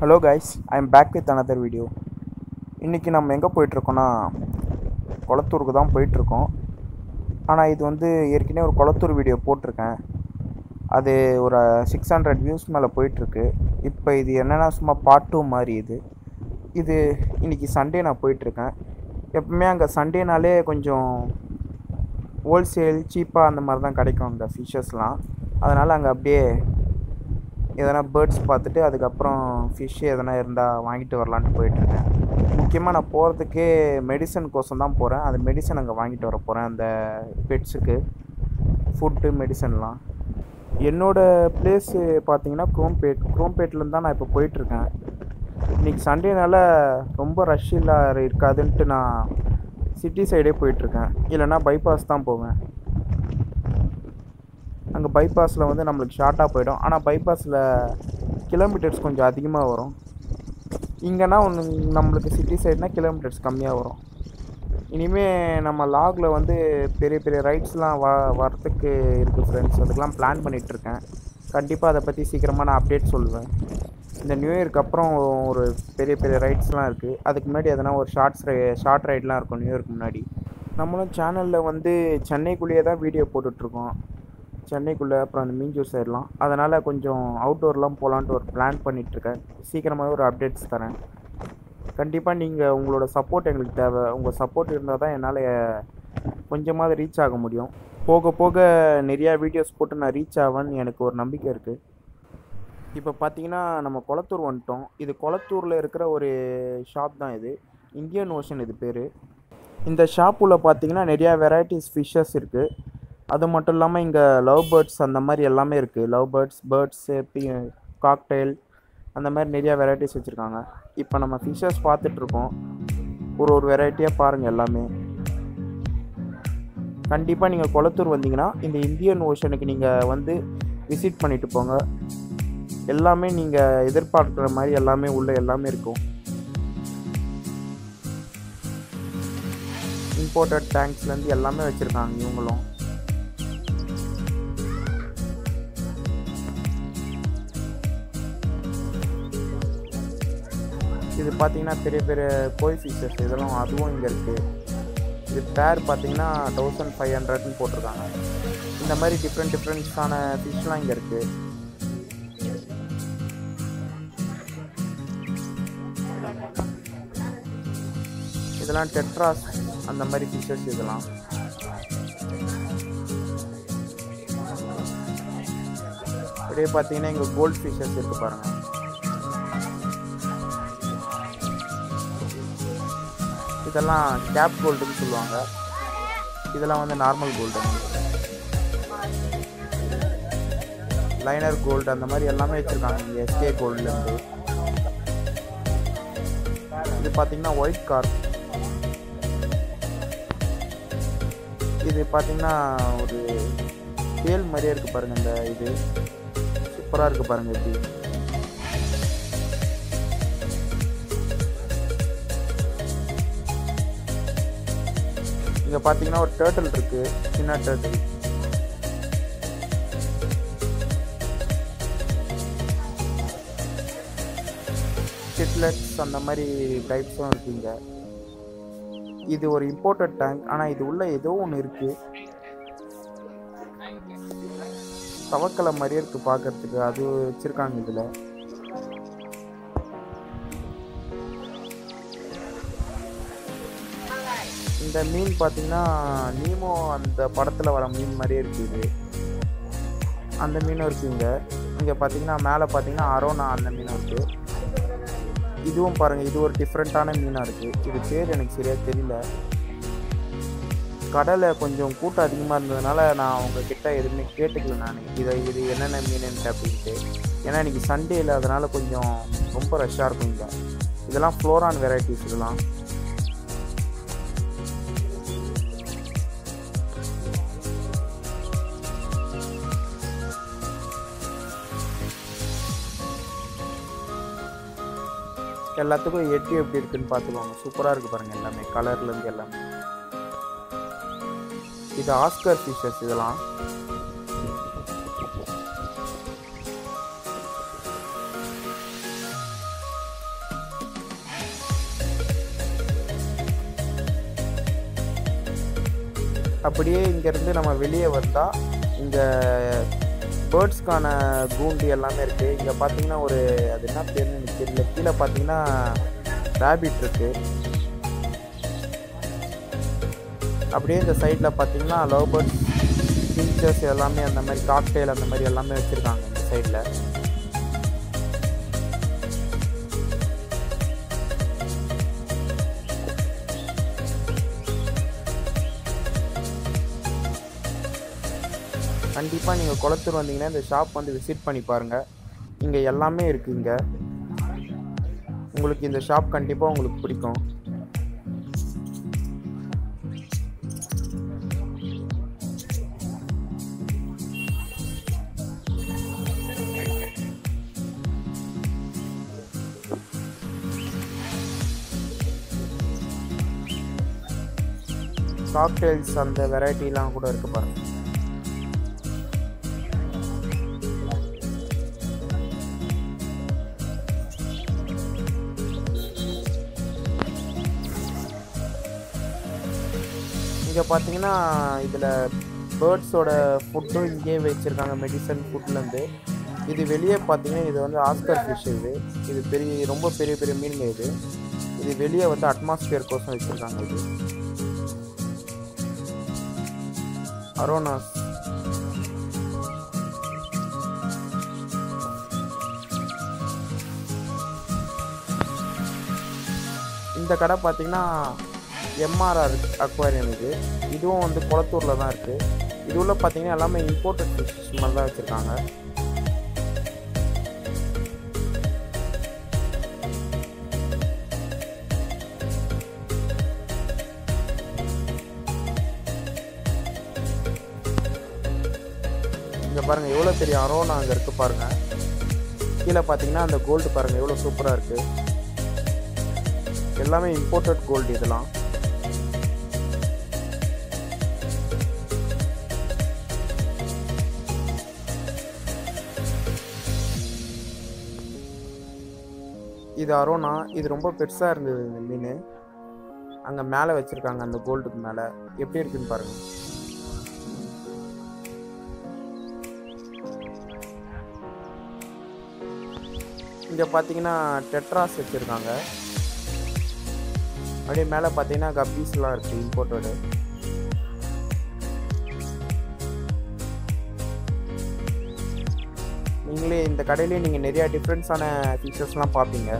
hello guys I am back with another video இன்றைக்கி நம்ம எங்கே போயிட்டுருக்கோன்னா குளத்தூருக்கு தான் போயிட்டுருக்கோம் ஆனால் இது வந்து ஏற்கனவே ஒரு குளத்தூர் வீடியோ போட்டிருக்கேன் அது ஒரு சிக்ஸ் ஹண்ட்ரட் வியூஸ் மேலே போயிட்டுருக்கு இப்போ இது என்னென்னா சும்மா பார்ட் டூ மாதிரி இது இது இன்றைக்கி சண்டே நான் போயிட்டுருக்கேன் எப்பவுமே அங்கே சண்டேனாலே கொஞ்சம் ஹோல்சேல் சீப்பாக அந்த மாதிரி தான் கிடைக்கும் அந்த ஃபிஷ்ஷஸ்லாம் அதனால் அங்கே அப்படியே எதனா பேர்ட்ஸ் பார்த்துட்டு அதுக்கப்புறம் ஃபிஷ்ஷு எதனா இருந்தால் வாங்கிட்டு வரலான்ட்டு போயிட்டுருக்கேன் முக்கியமாக நான் போகிறதுக்கே மெடிசன் கோசம் தான் போகிறேன் அந்த மெடிசன் அங்கே வாங்கிட்டு வர போகிறேன் அந்த பெட்ஸுக்கு ஃபுட்டு மெடிசன்லாம் என்னோடய பிளேஸு பார்த்தீங்கன்னா குரோம்பேட் குரோம்பேட்லேருந்து தான் நான் இப்போ போயிட்டுருக்கேன் இன்றைக்கி சண்டேனால ரொம்ப ரஷ் இல்லை இருக்காதுன்ட்டு நான் சிட்டி சைடே போயிட்டுருக்கேன் இல்லைன்னா பைபாஸ் தான் போவேன் அங்கே பைபாஸில் வந்து நம்மளுக்கு ஷார்ட்டாக போயிடும் ஆனால் பைபாஸில் கிலோமீட்டர்ஸ் கொஞ்சம் அதிகமாக வரும் இங்கேனா ஒன்று நம்மளுக்கு சிட்டி சைடுனா கிலோமீட்டர்ஸ் கம்மியாக வரும் இனிமேல் நம்ம லாகில் வந்து பெரிய பெரிய ரைட்ஸ்லாம் வ வரத்துக்கு இருக்குது ஃப்ரெண்ட்ஸ் அதுக்கெலாம் பிளான் பண்ணிகிட்ருக்கேன் கண்டிப்பாக அதை பற்றி சீக்கிரமாக நான் அப்டேட் சொல்லுவேன் இந்த நியூ இயர்க்கு அப்புறம் ஒரு பெரிய பெரிய ரைட்ஸ்லாம் இருக்குது அதுக்கு முன்னாடி எதனா ஒரு ஷார்ட்ஸ் ரை ஷார்ட் ரைட்லாம் இருக்கும் நியூ இயர்க்கு முன்னாடி நம்மளும் சேனலில் வந்து சென்னைக்குள்ளேயே தான் வீடியோ போட்டுட்ருக்கோம் சென்னைக்குள்ளே அப்புறம் அந்த மீஞ்சூர் சைட்லாம் அதனால் கொஞ்சம் அவுட்டோர்லாம் போகலான்ட்டு ஒரு பிளான் பண்ணிகிட்ருக்கேன் சீக்கிரமாகவே ஒரு அப்டேட்ஸ் தரேன் கண்டிப்பாக நீங்கள் உங்களோட சப்போர்ட் எங்களுக்கு தேவை உங்கள் சப்போர்ட் இருந்தால் தான் என்னால் கொஞ்சமாவது ரீச் ஆக முடியும் போக போக நிறையா வீடியோஸ் போட்டு நான் ரீச் ஆவேன்னு எனக்கு ஒரு நம்பிக்கை இருக்குது இப்போ பார்த்தீங்கன்னா நம்ம குளத்தூர் வந்துட்டோம் இது குளத்தூரில் இருக்கிற ஒரு ஷாப் தான் இது இந்தியன் ஓஷன் இது பேர் இந்த ஷாப்புள்ள பார்த்தீங்கன்னா நிறையா வெரைட்டிஸ் ஃபிஷ்ஷஸ் இருக்குது அது மட்டும் இல்லாமல் இங்கே லவ் பேர்ட்ஸ் அந்த மாதிரி எல்லாமே இருக்குது லவ் பேர்ட்ஸ் பேர்ட்ஸு பி காக்டெயில் அந்த மாதிரி நிறையா வெரைட்டிஸ் வச்சுருக்காங்க இப்போ நம்ம ஃபிஷ்ஷஸ் பார்த்துட்ருக்கோம் ஒரு ஒரு வெரைட்டியாக பாருங்கள் எல்லாமே கண்டிப்பாக நீங்கள் குளத்தூர் வந்தீங்கன்னா இந்த இந்தியன் ஓஷனுக்கு நீங்கள் வந்து விசிட் பண்ணிட்டு போங்க எல்லாமே நீங்கள் எதிர்பார்க்குற மாதிரி எல்லாமே உள்ள எல்லாமே இருக்கும் இம்போர்ட்டட் டேங்க்ஸ்லேருந்து எல்லாமே வச்சுருக்காங்க இவங்களும் இது பார்த்தீங்கன்னா பெரிய பெரிய கோய் ஃபிஷஸ் இதெல்லாம் அதுவும் இங்கே இருக்குது இது பேர் பார்த்தீங்கன்னா தௌசண்ட் ஃபைவ் ஹண்ட்ரட்னு போட்டிருக்காங்க இந்த மாதிரி டிஃப்ரெண்ட் டிஃப்ரெண்ட்ஸான ஃபிஷ்லாம் இங்கே இருக்குது இதெல்லாம் டெட்ராஸ் அந்த மாதிரி ஃபிஷஸ் இதெல்லாம் அப்படியே பார்த்தீங்கன்னா இங்கே கோல்ட் ஃபிஷஸ் இருக்குது பாருங்கள் இதெல்லாம் கேப் கோல்டுன்னு சொல்லுவாங்க இதெல்லாம் வந்து நார்மல் கோல்டு லைனர் கோல்டு அந்த மாதிரி எல்லாமே வச்சுருக்காங்க இங்கே எஸ்கே கோல்டுலேருந்து இது பார்த்தீங்கன்னா ஒயிட் கார் இது பார்த்தீங்கன்னா ஒரு தேல் மாதிரியே இருக்குது பாருங்கள் இந்த இது சூப்பராக இருக்குது பாருங்கள் எப்படி இங்கே பார்த்தீங்கன்னா ஒரு டேர்ட்டில் இருக்குது சின்ன டேர்ட்டில் சிட்லெட்ஸ் அந்த மாதிரி டைப்ஸும் இருக்குங்க இது ஒரு இம்போர்ட்டட் டேங்க் ஆனால் இது உள்ள ஏதோ ஒன்று இருக்குது தவக்கலை மாதிரியே இருக்குது பார்க்கறதுக்கு அது வச்சுருக்காங்க இதில் இந்த மீன் பார்த்தீங்கன்னா நீமோ அந்த படத்தில் வர மீன் மாதிரியே இருக்குது அந்த மீனும் இருக்குங்க இங்கே பார்த்தீங்கன்னா மேலே பார்த்தீங்கன்னா அரோனா அந்த மீனும் இருக்குது இதுவும் பாருங்கள் இது ஒரு டிஃப்ரெண்ட்டான மீனாக இருக்குது இது பேர் எனக்கு சரியாக தெரியல கடலை கொஞ்சம் கூட்டம் அதிகமாக இருந்ததுனால நான் உங்ககிட்ட எதுவுமே கேட்டுக்கல நான் இதை இது என்னென்ன மீனுன்ட்டு அப்படின்ட்டு ஏன்னா இன்றைக்கி சண்டேயில் அதனால் கொஞ்சம் ரொம்ப ரஷ்ஷாக இருக்கும் இங்கே இதெல்லாம் ஃப்ளோரான் வெரைட்டிஸ் இதெல்லாம் எல்லாத்துக்கும் எட்டி எப்படி இருக்குன்னு பார்த்துக்கோங்க சூப்பராக இருக்குது பாருங்கள் எல்லாமே கலர்லேருந்து எல்லாமே இது ஆஸ்கர் ஃபிஷஸ் இதெல்லாம் அப்படியே இங்கேருந்து நம்ம வெளியே வந்தால் இங்கே பேர்ட்ஸ்க்கான கூண்டு எல்லாமே இருக்குது இங்கே பார்த்தீங்கன்னா ஒரு அது என்ன பேருன்னு எனக்கு தெரியல கீழே பார்த்தீங்கன்னா ரேபிட் இருக்குது அப்படியே இந்த சைடில் பார்த்தீங்கன்னா லவ் பேர்ட்ஸ் பிஞ்சர்ஸ் எல்லாமே அந்த மாதிரி காக்டெயில் அந்த மாதிரி எல்லாமே வச்சுருக்காங்க இந்த சைடில் கண்டிப்பாக நீங்கள் குளத்தூர் வந்தீங்கன்னா இந்த ஷாப் வந்து விசிட் பண்ணி பாருங்கள் இங்கே எல்லாமே இருக்குது இங்கே உங்களுக்கு இந்த ஷாப் கண்டிப்பாக உங்களுக்கு பிடிக்கும் காக்டெயில்ஸ் அந்த வெரைட்டிலாம் கூட இருக்கு பாருங்க இங்கே பார்த்தீங்கன்னா இதில் பேர்ட்ஸோட ஃபுட்டும் இங்கேயே வச்சுருக்காங்க மெடிசன் ஃபுட்லேருந்து இது வெளியே பார்த்தீங்கன்னா இது வந்து ஆஸ்கர் ஃபிஷ் இது இது பெரிய ரொம்ப பெரிய பெரிய மீனுங்க இது இது வெளியே வந்து அட்மாஸ்பியர் கோசம் வச்சுருக்காங்க இது அரோனாஸ் இந்த கடை பார்த்தீங்கன்னா எம்ஆர்ஆர் அக்வாரியம் இது இதுவும் வந்து குளத்தூரில் தான் இருக்குது இது உள்ள பார்த்தீங்கன்னா எல்லாமே இம்போர்ட்டட் ஃபிஷ் மாதிரி தான் வச்சுருக்காங்க இங்கே பாருங்கள் எவ்வளோ பெரிய அரோனா அங்கே இருக்குது பாருங்கள் கீழே பார்த்தீங்கன்னா அந்த கோல்டு பாருங்கள் எவ்வளோ சூப்பராக இருக்குது எல்லாமே இம்போர்ட்டட் கோல்டு இதெல்லாம் இது அரோனா இது ரொம்ப பெருசாக இருந்தது இந்த மீன் அங்கே மேலே வச்சுருக்காங்க அந்த கோல்டுக்கு மேலே எப்படி இருக்குன்னு பாருங்கள் இங்கே பார்த்தீங்கன்னா டெட்ராஸ் வச்சுருக்காங்க அப்படியே மேலே பார்த்தீங்கன்னா கப்பீஸ்லாம் இருக்குது இம்போர்ட்டடு நீங்களே இந்த கடையிலே நீங்கள் நிறையா டிஃப்ரெண்ட்ஸான ஃபீச்சர்ஸ்லாம் பார்ப்பீங்க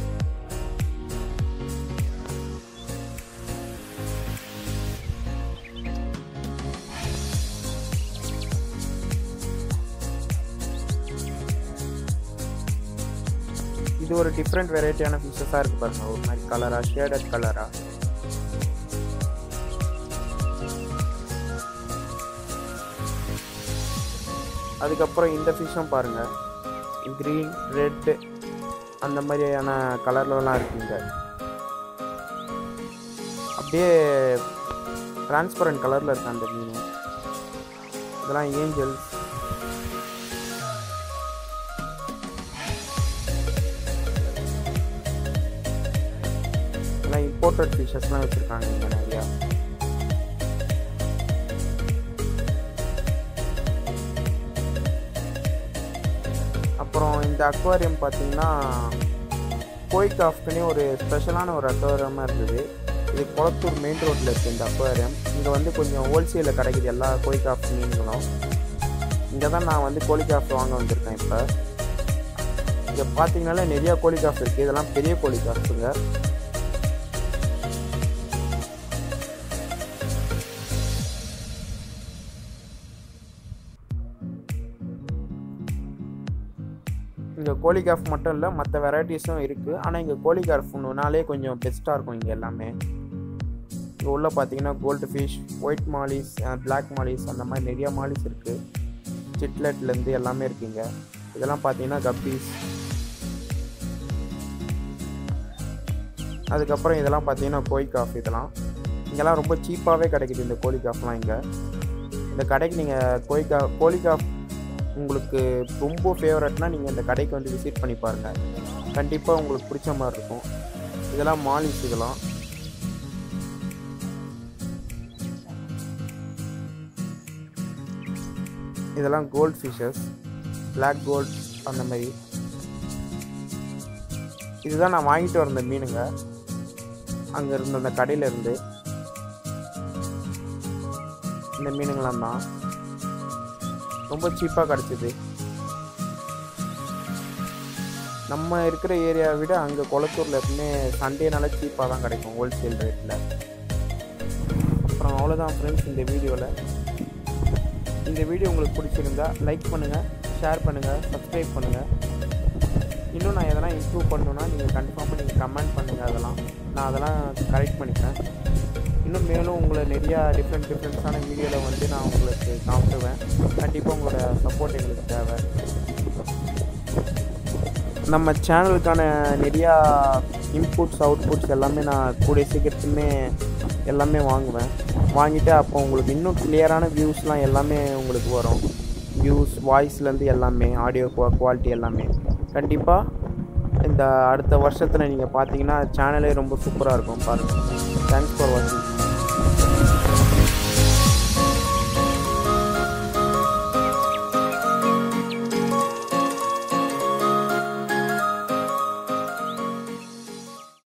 இது ஒரு டிஃப்ரெண்ட் வெரைட்டியான ஃபிஷஸாக இருக்குது பாருங்க ஒரு மாதிரி கலராக ஷேடட் கலராக அதுக்கப்புறம் இந்த ஃபிஷ்ஷும் பாருங்கள் க்ரீன் ரெட்டு அந்த மாதிரியான கலர்லலாம் இருக்குங்க அப்படியே டிரான்ஸ்பரண்ட் கலரில் இருக்கு அந்த மீன் இதெல்லாம் ஏஞ்சல்ஸ் எல்லாம் இம்போர்ட்டட் ஃபிஷஸ்லாம் வச்சுருக்காங்க இங்கே நிறையா அப்புறம் இந்த அக்வாரியம் பார்த்தீங்கன்னா கோய்காஃப்க்குனே ஒரு ஸ்பெஷலான ஒரு அக்வாரியமாக இருந்தது இது குளத்தூர் மெயின் ரோட்டில் இருக்குது இந்த அக்வாரியம் இங்கே வந்து கொஞ்சம் ஹோல்சேலில் கிடைக்குது எல்லா கோய்காஃப் மீன்களும் இங்கே தான் நான் வந்து கோழிகாஃப் வாங்க வந்திருக்கேன் இப்போ இங்கே பார்த்தீங்கனாலே நிறையா கோழிகாஃப் இருக்குது இதெல்லாம் பெரிய கோழிகாஃபுங்க இங்கே கோழிகாஃப் மட்டும் இல்லை மற்ற வெரைட்டிஸும் இருக்குது ஆனால் இங்கே கோழிகாஃப் ஒன்றுனாலே கொஞ்சம் பெஸ்ட்டாக இருக்கும் இங்கே எல்லாமே இங்கே உள்ள பார்த்தீங்கன்னா gold fish white mollies black mollies அந்த மாதிரி நிறையா மாலிஸ் இருக்குது சிட்லெட்லேருந்து எல்லாமே இருக்குங்க இதெல்லாம் பார்த்தீங்கன்னா கப்பீஸ் அதுக்கப்புறம் இதெல்லாம் பார்த்தீங்கன்னா கோழி காஃப் இதெல்லாம் இங்கெல்லாம் ரொம்ப சீப்பாகவே கிடைக்குது இந்த கோழி காஃப்லாம் இங்கே இந்த கடைக்கு நீங்கள் கோழி கா கோழி காஃப் உங்களுக்கு ரொம்ப ஃபேவரட்னா நீங்கள் இந்த கடைக்கு வந்து விசிட் பண்ணி பாருங்கள் கண்டிப்பாக உங்களுக்கு பிடிச்ச மாதிரி இருக்கும் இதெல்லாம் மாலிஸ் இதெல்லாம் இதெல்லாம் கோல்ட் ஃபிஷஸ் பிளாக் கோல்ட் அந்த மாதிரி இதுதான் நான் வாங்கிட்டு வந்த மீனுங்க அங்கே இருந்த அந்த கடையில் இருந்து இந்த மீனுங்களாம் தான் ரொம்ப சீப்பாக கிடச்சிது நம்ம இருக்கிற ஏரியாவை விட அங்கே குளத்தூரில் எப்பவுமே சண்டேனால சீப்பாக தான் கிடைக்கும் ஹோல்சேல் ரேட்டில் அப்புறம் அவ்வளோதான் ஃப்ரெண்ட்ஸ் இந்த வீடியோவில் இந்த வீடியோ உங்களுக்கு பிடிச்சிருந்தா லைக் பண்ணுங்கள் ஷேர் பண்ணுங்கள் சப்ஸ்கிரைப் பண்ணுங்கள் இன்னும் நான் எதனா இம்ப்ரூவ் பண்ணணுன்னா நீங்கள் கன்ஃபார்மாக நீங்கள் கமெண்ட் பண்ணுங்கள் அதெல்லாம் நான் அதெல்லாம் கரெக்ட் பண்ணிக்கிறேன் இன்னும் மேலும் உங்களை நிறையா டிஃப்ரெண்ட் டிஃப்ரெண்ட்ஸான வீடியோவில் வந்து நான் உங்களுக்கு காமிடுவேன் கண்டிப்பாக உங்களோட சப்போர்ட் எங்களுக்கு தேவை நம்ம சேனலுக்கான நிறையா இன்புட்ஸ் அவுட்புட்ஸ் எல்லாமே நான் கூடிய சீக்கிரத்துமே எல்லாமே வாங்குவேன் வாங்கிட்டு அப்போ உங்களுக்கு இன்னும் கிளியரான வியூஸ்லாம் எல்லாமே உங்களுக்கு வரும் வியூஸ் வாய்ஸ்லேருந்து எல்லாமே ஆடியோ குவாலிட்டி எல்லாமே கண்டிப்பாக இந்த அடுத்த வருஷத்தில் நீங்கள் பார்த்தீங்கன்னா சேனலே ரொம்ப சூப்பராக இருக்கும் பாருங்கள் தேங்க்ஸ் ஃபார் வாட்சிங்